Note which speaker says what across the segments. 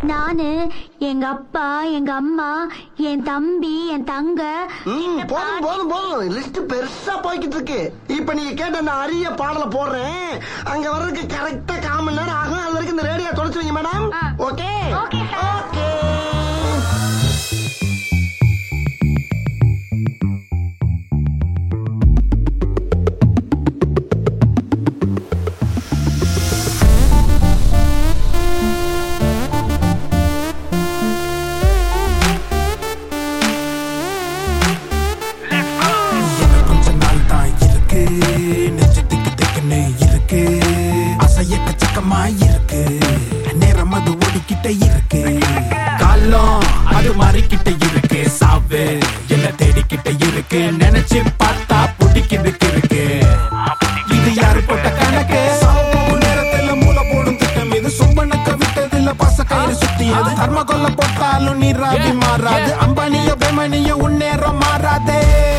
Speaker 1: நானு எங்க அப்பா எங்க அம்மா என் தம்பி என் தங்க
Speaker 2: ம், போதும் போதும் போதும் லிஸ்ட் பெருசா போய்கிட்டு இருக்கு இப்ப நீங்க கேட்ட அந்த அரிய பாடல போடுறேன் அங்க வர்றதுக்கு கரெக்டா கால் மணி நேரம் ஆகும் அது வரைக்கும் இந்த ரேடியோ தொலைச்சு வைங்க மேடம்
Speaker 1: ஆ.
Speaker 2: Okay
Speaker 1: Okay, sir.
Speaker 2: ஓகே
Speaker 3: இன்னும் கொஞ்ச நாள் தான் இருக்கு நெஞ்சு திக்கு திக்குன்னு இருக்கு அசைய கச்சக்கமா இருக்கு நேரம் அது ஓடிக்கிட்டே இருக்கு காலம் அது மாறிக்கிட்டே இருக்கு சாவு என்ன தேடிக்கிட்டே இருக்கு நினைச்சு பார்த்தா பிடிக்கிறதுக்கு இருக்கு இது யாரு போட்ட கணக்கு சாவு நேரத்துல மூளை போடும் திட்டம் இது சும்பனுக்க விட்டதில்ல பச கயிறு சுத்தியது கர்ம கொல்ல போட்டாலும் நீராவி மாறாது அம்பானிய பெமனிய உன்னேறம் மாறாதே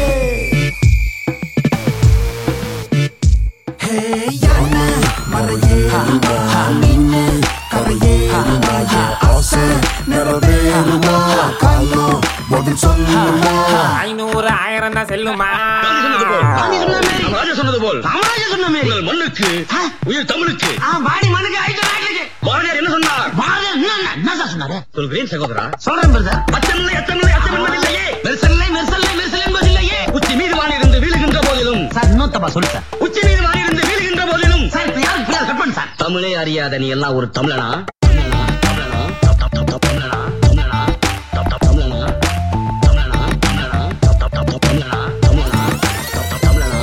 Speaker 3: ஹே யானை மறையேறுமா நின்னு கரையேறுமா என் ஆசை நிறைவேறுமா காலம் பதில் சொல்லுமா
Speaker 4: ஐநூறு ஆயிரம் தான் செல்லுமா
Speaker 2: வாங்கி சொன்ன மாதிரி.
Speaker 5: ராஜா சொன்னது போல்
Speaker 2: ராமராஜா சொன்ன மாதிரி.
Speaker 5: உங்கள் மண்ணுக்கு
Speaker 2: ஆ.
Speaker 5: உயிர் தமிழுக்கு
Speaker 2: ஆ, வாடி மண்ணுக்கு, ஆயிட்டு நாட்டுக்கு.
Speaker 5: பாரதியார் என்ன சொன்னார்
Speaker 2: வாங்க, என்ன, என்ன சார் சொன்னாரு?
Speaker 5: சொல்கிறேன் சகோதரா
Speaker 2: சொல்றேன் பிரதர்.
Speaker 5: அச்சமில்லை அச்சமில்லை அச்சம் என்பதில்லையே
Speaker 2: மெர்சல்லை, மெர்சல்லை, மெர்சல் என்பதில்லையே.
Speaker 5: உச்சி மீது வானிருந்து வீழுகின்ற போதிலும்
Speaker 2: சார், இன்னும் தப்பா சொல்லு சார்.
Speaker 5: உச்சி மீது வானிருந்து வீழுகின்ற போதிலும்
Speaker 2: சார், இப்ப யாருக்கு புரியாது, cut பண்ணு சார்.
Speaker 5: தமிழே அறியாத நீ எல்லாம் ஒரு தமிழனா தமிழனா தமிழனா தப் தப் தப் தப் தமிழனா தமிழனா தப் தப் தமிழனா தமிழனா தமிழனா தப் தப் தப் தப் தமிழனா தமிழனா தப் தப் தமிழனா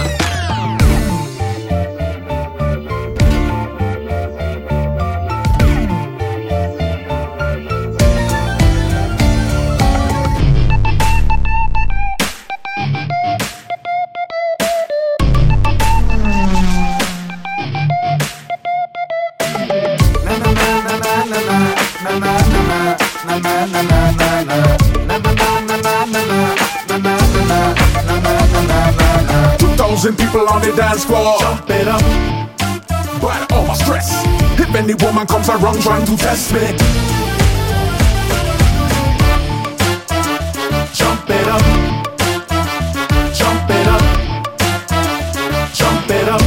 Speaker 3: Two thousand people on the dance floor. Jump it up. But all my stress. If any woman comes around trying to test me. Jump it up. Jump it up. Jump it up.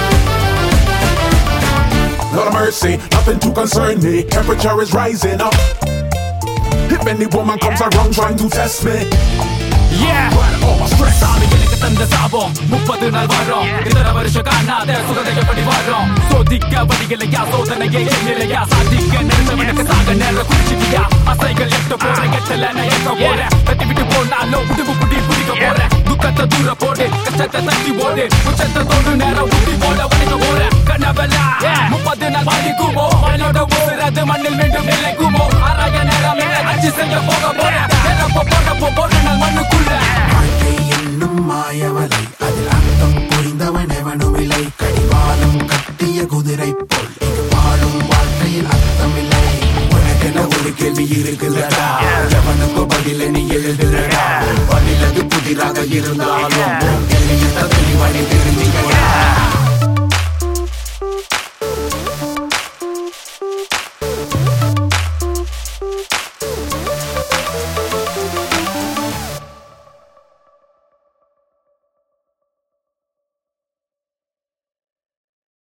Speaker 3: Lord of mercy, nothing to concern me. Temperature is rising up. If any woman comes around trying to test me.
Speaker 6: Yeah.
Speaker 3: But all my stress.
Speaker 6: சாமி எனக்கு தந்த சாபம் முப்பது நாள் வாரம் இத்தனை வருஷம் காணாத சுகதை எப்படி வரும் சோதிக்க வழிகளையா சோதனையே நிலையா சாதிக்க நினைச்சவனுக்கு சாக நேரம் குடிச்சிட்டியா அசைகள் எட்ட போற எட்டல நான் எட்ட போறேன் தட்டி விட்டு போனாலும் உடுப்பு புடி பிடிக்க போறேன் துக்கத்தை தூர போடு கஷ்டத்தை தட்டி ஓடு உச்சத்தை தொடு நேரம் ஊட்டி போல உடைக்க போறேன் கனவலா முப்பது நாள் பாதிக்குமோ என்னோட ஊசுறது மண்ணில் மீண்டும் நிலைக்குமோ ஆறாய நேரம் என்ன அச்சு செஞ்ச போக போறேன் நிரப்ப போட போற நாள் மண்ணுக்குள்ள
Speaker 3: வாழ்க்கை என்னும் மாயவலை அதில் அர்த்தம் புரிந்தவன் எவனும் இல்லை கடிவாளம் கட்டிய குதிரை போல் இங்கு வாழும் வாழ்க்கையில் அர்த்தமில்லை உனக்கென ஒரு கேள்வி இருக்குதடா எவனுக்கு பதில நீ எழுதுறடா பதில் அது புதிராக இருந்தா